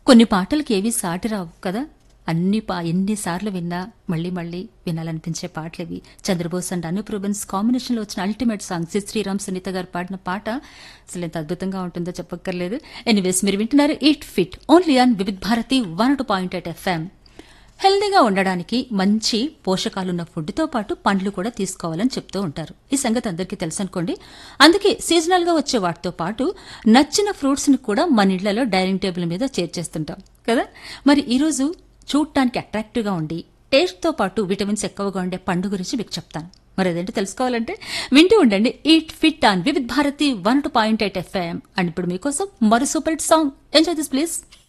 కొన్ని పాటలకి ఏవి సాటి రావు కదా అన్ని పా ఎన్నిసార్లు విన్నా మళ్ళీ మళ్ళీ వినాలనిపించే పాటలు ఇవి చంద్రబోస్ అండ్ అనూప్ రూబెన్స్ కాంబినేషన్లో వచ్చిన ultimate song C Sriram Sunitha garu పాడిన పాట అసలు ఎంత అద్భుతంగా ఉంటుందో చెప్పక్కర్లేదు ఎనీవేస్ మీరు వింటున్నారు eat fit only on Vividh Bharati one two point eight FM హెల్దీగా ఉండడానికి మంచి పోషకాలున్న ఫుడ్తో పాటు పండ్లు కూడా తీసుకోవాలని చెప్తూ ఉంటారు ఈ సంగతి అందరికీ తెలుసు అనుకోండి అందుకే సీజనల్ గా వచ్చే వాటితో పాటు నచ్చిన ఫ్రూట్స్ ని కూడా మన ఇళ్లలో డైనింగ్ టేబుల్ మీద చేర్చేస్తుంటాం కదా మరి ఈరోజు చూడటానికి అట్రాక్టివ్ గా ఉండి టేస్ట్ తో పాటు విటమిన్స్ ఎక్కువగా ఉండే పండు గురించి మీకు చెప్తాను మరి అదేంటో తెలుసుకోవాలంటే వింటూ ఉండండి eat fit on Vividh Bharati one two point eight FM and ఇప్పుడు మీకోసం మరో super hit song enjoy this please